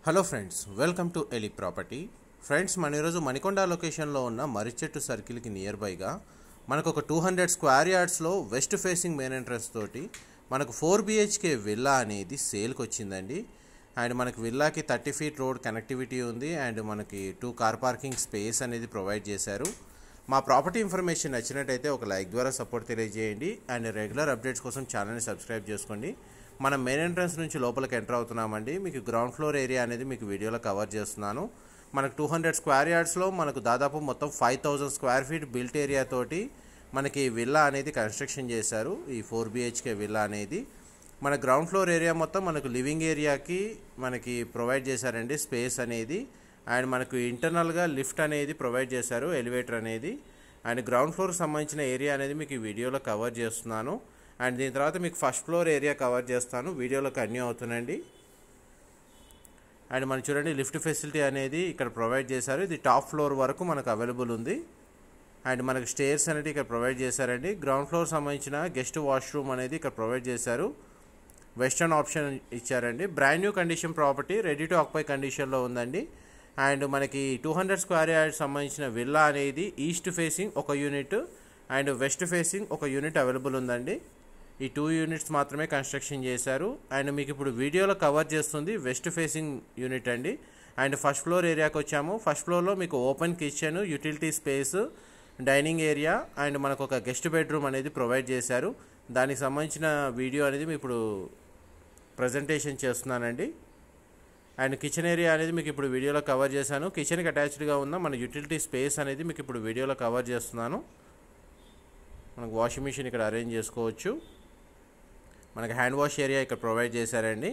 hello friends welcome to ఎలి property friends మన ఈరోజు మణికొండ లొకేషన్లో ఉన్న మర్రిచెట్టు సర్కిల్కి నియర్ బైగా మనకు ఒక టూ హండ్రెడ్ స్క్వేర్ యార్డ్స్లో వెస్ట్ ఫేసింగ్ మెయిన్ ఎంట్రన్స్ తోటి మనకు ఫోర్ బిహెచ్కే విల్లా అనేది సేల్కి వచ్చిందండి అండ్ మనకి విల్లాకి థర్టీ ఫీట్ రోడ్ కనెక్టివిటీ ఉంది అండ్ మనకి టూ కార్ పార్కింగ్ స్పేస్ అనేది ప్రొవైడ్ చేశారు మా ప్రాపర్టీ ఇన్ఫర్మేషన్ నచ్చినట్టయితే ఒక లైక్ ద్వారా సపోర్ట్ తెలియజేయండి అండ్ రెగ్యులర్ అప్డేట్స్ కోసం ఛానల్ని సబ్స్క్రైబ్ చేసుకోండి మనం మెయిన్ ఎంట్రన్స్ నుంచి లోపలికి ఎంటర్ అవుతున్నామండి మీకు గ్రౌండ్ ఫ్లోర్ ఏరియా అనేది మీకు వీడియోలో కవర్ చేస్తున్నాను మనకు టూ హండ్రెడ్ స్క్వేర్ యార్డ్స్లో మనకు దాదాపు మొత్తం five thousand square feet built area తోటి మనకి విల్లా అనేది కన్స్ట్రక్షన్ చేశారు ఈ ఫోర్ బిహెచ్కే విల్లా అనేది మన గ్రౌండ్ ఫ్లోర్ ఏరియా మొత్తం మనకు లివింగ్ ఏరియాకి మనకి ప్రొవైడ్ చేశారండి స్పేస్ అనేది అండ్ మనకు ఇంటర్నల్గా లిఫ్ట్ అనేది ప్రొవైడ్ చేశారు ఎలివేటర్ అనేది అండ్ గ్రౌండ్ ఫ్లోర్కి సంబంధించిన ఏరియా అనేది మీకు ఈ వీడియోలో కవర్ చేస్తున్నాను అండ్ దీని తర్వాత మీకు ఫస్ట్ ఫ్లోర్ ఏరియా కవర్ చేస్తాను వీడియోలో కన్యూ అవుతుందండి అండ్ మనం చూడండి లిఫ్ట్ ఫెసిలిటీ అనేది ఇక్కడ ప్రొవైడ్ చేశారు ఇది టాప్ ఫ్లోర్ వరకు మనకు అవైలబుల్ ఉంది అండ్ మనకు స్టేర్స్ అనేది ఇక్కడ ప్రొవైడ్ చేశారండి గ్రౌండ్ ఫ్లోర్ సంబంధించిన గెస్ట్ వాష్రూమ్ అనేది ఇక్కడ ప్రొవైడ్ చేశారు వెస్టర్న్ ఆప్షన్ ఇచ్చారండి brand new condition property ready to occupy కండిషన్లో ఉందండి అండ్ మనకి టూ హండ్రెడ్ స్క్వేర్ యార్డ్ సంబంధించిన విల్లా అనేది ఈస్ట్ ఫేసింగ్ ఒక యూనిట్ అండ్ వెస్ట్ ఫేసింగ్ ఒక యూనిట్ అవైలబుల్ ఉందండి ఈ టూ యూనిట్స్ మాత్రమే కన్స్ట్రక్షన్ చేశారు అండ్ మీకు ఇప్పుడు వీడియోలో కవర్ చేస్తుంది వెస్ట్ ఫేసింగ్ యూనిట్ అండి అండ్ ఫస్ట్ ఫ్లోర్ ఏరియాకి వచ్చాము ఫస్ట్ ఫ్లోర్లో మీకు open kitchen utility space dining area and మనకు ఒక గెస్ట్ బెడ్రూమ్ అనేది ప్రొవైడ్ చేశారు దానికి సంబంధించిన వీడియో అనేది మీకు ఇప్పుడు ప్రజెంటేషన్ చేస్తున్నానండి అండ్ కిచెన్ ఏరియా అనేది మీకు ఇప్పుడు వీడియోలో కవర్ చేశాను కిచెన్కి అటాచ్డ్గా ఉన్న మన యూటిలిటీ స్పేస్ అనేది మీకు ఇప్పుడు వీడియోలో కవర్ చేస్తున్నాను మనకు వాషింగ్ మిషన్ ఇక్కడ అరేంజ్ చేసుకోవచ్చు మనకు హ్యాండ్ వాష్ ఏరియా ఇక్కడ ప్రొవైడ్ చేశారండి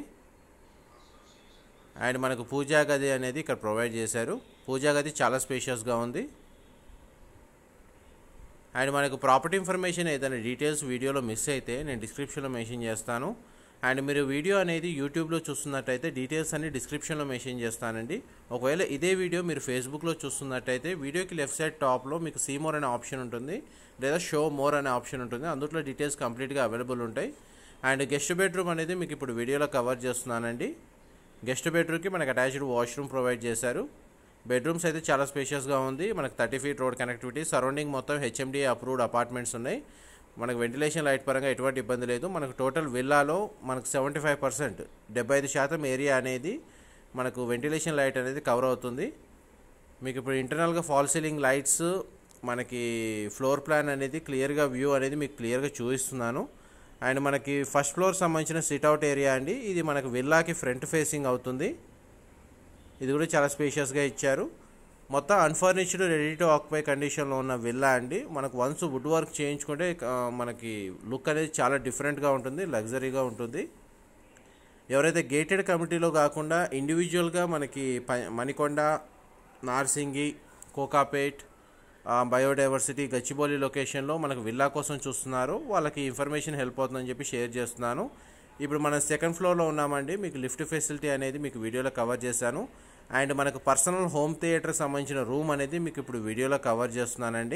అండ్ మనకు పూజా గది అనేది ఇక్కడ ప్రొవైడ్ చేశారు పూజా గది చాలా స్పేషియస్గా ఉంది అండ్ మనకు ప్రాపర్టీ ఇన్ఫర్మేషన్ ఏదైనా డీటెయిల్స్ వీడియోలో మిస్ అయితే నేను డిస్క్రిప్షన్లో మెన్షన్ చేస్తాను అండ్ మీరు వీడియో అనేది యూట్యూబ్లో చూస్తున్నట్టయితే డీటెయిల్స్ అన్ని డిస్క్రిప్షన్లో మెన్షన్ చేస్తానండి ఒకవేళ ఇదే వీడియో మీరు ఫేస్బుక్లో చూస్తున్నట్టయితే వీడియోకి లెఫ్ట్ సైడ్ టాప్లో మీకు సీ మోర్ అనే ఆప్షన్ ఉంటుంది లేదా షో మోర్ అనే ఆప్షన్ ఉంటుంది అందులో డీటెయిల్స్ కంప్లీట్గా అవైలబుల్ ఉంటాయి అండ్ గెస్ట్ బెడ్రూమ్ అనేది మీకు ఇప్పుడు వీడియోలో కవర్ చేస్తున్నానండి గెస్ట్ బెడ్రూమ్కి మనకు అటాచ్డ్ వాష్రూమ్ ప్రొవైడ్ చేశారు బెడ్రూమ్స్ అయితే చాలా స్పేషియస్గా ఉంది మనకు thirty feet road connectivity surrounding మొత్తం హెచ్ఎండిఏ అప్రూవ్డ్ అపార్ట్మెంట్స్ ఉన్నాయి మనకు వెంటిలేషన్ లైట్ పరంగా ఎటువంటి ఇబ్బంది లేదు మనకు టోటల్ విల్లాలో మనకు సెవెంటీ ఫైవ్ పర్సెంట్ డెబ్బై ఐదు శాతం ఏరియా అనేది మనకు వెంటిలేషన్ లైట్ అనేది కవర్ అవుతుంది మీకు ఇప్పుడు ఇంటర్నల్గా ఫాల్ సీలింగ్ లైట్స్ మనకి ఫ్లోర్ ప్లాన్ అనేది క్లియర్గా వ్యూ అనేది మీకు క్లియర్గా చూపిస్తున్నాను అండ్ మనకి ఫస్ట్ ఫ్లోర్ సంబంధించిన సిట్అవుట్ ఏరియా అండి ఇది మనకు విల్లాకి ఫ్రంట్ ఫేసింగ్ అవుతుంది ఇది కూడా చాలా స్పేషియస్గా ఇచ్చారు మొత్తం అన్ఫర్నిష్డ్ రెడీ టు ఆక్యుపై కండిషన్లో ఉన్న విల్లా అండి మనకు వన్స్ వుడ్ వర్క్ చేయించుకుంటే ఆ, మనకి లుక్ అనేది చాలా డిఫరెంట్గా ఉంటుంది లగ్జరీగా ఉంటుంది ఎవరైతే గేటెడ్ కమిటీలో కాకుండా ఇండివిజువల్గా మనకి ప- మణికొండ నార్సింగి కోకాపేట్ ఆ, బయోడైవర్సిటీ గచ్చిబౌలి లొకేషన్లో మనకు విల్లా కోసం చూస్తున్నారు వాళ్ళకి ఇన్ఫర్మేషన్ హెల్ప్ అవుతుందని చెప్పి షేర్ చేస్తున్నాను ఇప్పుడు మనం సెకండ్ ఫ్లోర్లో ఉన్నామండి మీకు లిఫ్ట్ ఫెసిలిటీ అనేది మీకు వీడియోలో కవర్ చేశాను అండ్ మనకు పర్సనల్ హోమ్ థియేటర్ సంబంధించిన రూమ్ అనేది మీకు ఇప్పుడు వీడియోలో కవర్ చేస్తున్నానండి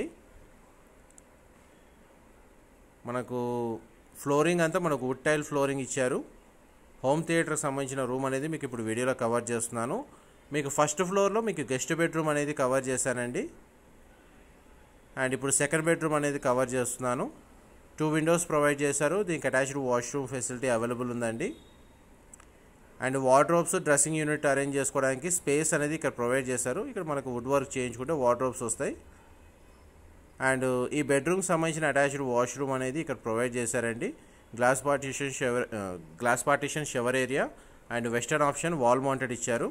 మనకు ఫ్లోరింగ్ అంతా మనకు వుడ్ టైల్ ఫ్లోరింగ్ ఇచ్చారు హోమ్ థియేటర్కి సంబంధించిన రూమ్ అనేది మీకు ఇప్పుడు వీడియోలో కవర్ చేస్తున్నాను మీకు ఫస్ట్ ఫ్లోర్లో మీకు గెస్ట్ బెడ్రూమ్ అనేది కవర్ చేశానండి అండ్ ఇప్పుడు సెకండ్ బెడ్రూమ్ అనేది కవర్ చేస్తున్నాను టూ విండోస్ ప్రొవైడ్ చేశారు దీనికి అటాచ్డ్ వాష్రూమ్ ఫెసిలిటీ అవైలబుల్ ఉందండి and wardrobes dressing unit arrange చేసుకోవడానికి స్పేస్ అనేది ఇక్కడ ప్రొవైడ్ చేశారు ఇక్కడ మనకు వుడ్ వర్క్ చేయించుకుంటే వార్డ్రోబ్స్ వస్తాయి అండ్ ఈ బెడ్రూమ్కి సంబంధించిన అటాచ్డ్ వాష్రూమ్ అనేది ఇక్కడ ప్రొవైడ్ చేశారండి glass partition shower glass partition shower area and western option wall mounted ఇచ్చారు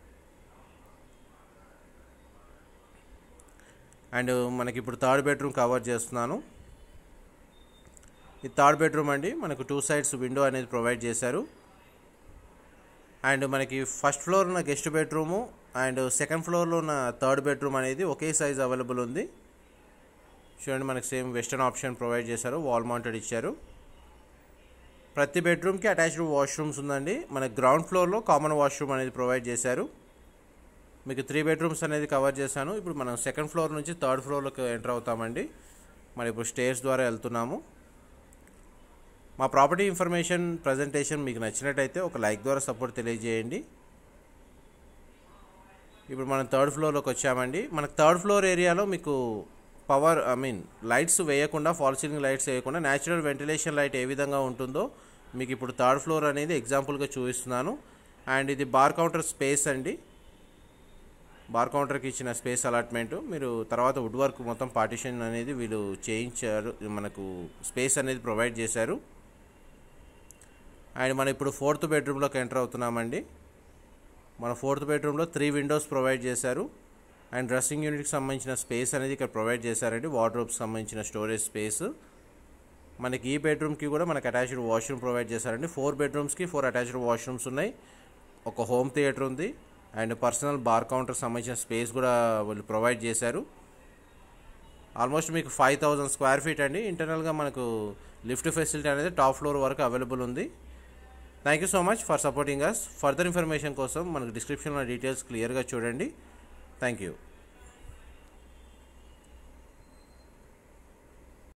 అండ్ మనకి ఇప్పుడు థర్డ్ బెడ్రూమ్ కవర్ చేస్తున్నాను ఈ థర్డ్ బెడ్రూమ్ అండి మనకు టూ సైడ్స్ విండో అనేది ప్రొవైడ్ చేశారు అండ్ మనకి ఫస్ట్ ఫ్లోర్ ఉన్న గెస్ట్ బెడ్రూము అండ్ సెకండ్ ఫ్లోర్లో ఉన్న థర్డ్ బెడ్రూమ్ అనేది ఒకే సైజ్ అవైలబుల్ ఉంది చూడండి మనకి సేమ్ వెస్టర్న్ ఆప్షన్ ప్రొవైడ్ చేశారు వాల్ మౌంటెడ్ ఇచ్చారు ప్రతి బెడ్రూమ్కి అటాచ్డ్ వాష్రూమ్స్ ఉందండి మన గ్రౌండ్ ఫ్లోర్లో కామన్ వాష్రూమ్ అనేది ప్రొవైడ్ చేశారు మీకు త్రీ బెడ్రూమ్స్ అనేది కవర్ చేశాను ఇప్పుడు మనం సెకండ్ ఫ్లోర్ నుంచి థర్డ్ ఫ్లోర్లోకి ఎంటర్ అవుతామండి మరి ఇప్పుడు స్టేర్స్ ద్వారా వెళ్తున్నాము మా ప్రాపర్టీ ఇన్ఫర్మేషన్ ప్రజెంటేషన్ మీకు నచ్చినట్టయితే ఒక లైక్ ద్వారా సపోర్ట్ తెలియజేయండి ఇప్పుడు మనం థర్డ్ ఫ్లోర్లోకి వచ్చామండి మనకు థర్డ్ ఫ్లోర్ ఏరియాలో మీకు పవర్ ఐ మీన్ లైట్స్ వేయకుండా ఫాల్ సీలింగ్ లైట్స్ వేయకుండా న్యాచురల్ వెంటిలేషన్ లైట్ ఏ విధంగా ఉంటుందో మీకు ఇప్పుడు థర్డ్ ఫ్లోర్ అనేది ఎగ్జాంపుల్గా చూపిస్తున్నాను అండ్ ఇది బార్ కౌంటర్ స్పేస్ అండి బార్ కౌంటర్కి ఇచ్చిన స్పేస్ అలాట్మెంట్ మీరు తర్వాత వుడ్ వర్క్ మొత్తం పార్టిషన్ అనేది వీళ్ళు చేయించారు మనకు స్పేస్ అనేది ప్రొవైడ్ చేశారు అండ్ మనం ఇప్పుడు ఫోర్త్ బెడ్రూమ్లోకి ఎంటర్ అవుతున్నామండి మన ఫోర్త్ బెడ్రూమ్లో త్రీ విండోస్ ప్రొవైడ్ చేశారు అండ్ డ్రెస్సింగ్ యూనిట్కి సంబంధించిన స్పేస్ అనేది ఇక్కడ ప్రొవైడ్ చేశారండి వార్డ్రోబ్కి సంబంధించిన స్టోరేజ్ స్పేస్ మనకి ఈ బెడ్రూమ్కి కూడా మనకి అటాచ్డ్ వాష్రూమ్ ప్రొవైడ్ చేశారండి ఫోర్ బెడ్రూమ్స్కి ఫోర్ అటాచ్డ్ వాష్రూమ్స్ ఉన్నాయి ఒక హోమ్ థియేటర్ ఉంది అండ్ పర్సనల్ బార్ కౌంటర్ సంబంధించిన స్పేస్ కూడా వాళ్ళు ప్రొవైడ్ చేశారు ఆల్మోస్ట్ మీకు ఫైవ్ థౌజండ్ స్క్వేర్ ఫీట్ అండి ఇంటర్నల్గా మనకు లిఫ్ట్ ఫెసిలిటీ అనేది టాప్ ఫ్లోర్ వరకు అవైలబుల్ ఉంది thank you so much for supporting us further information కోసం మనకు డిస్క్రిప్షన్లో డీటెయిల్స్ క్లియర్గా చూడండి థ్యాంక్ యూ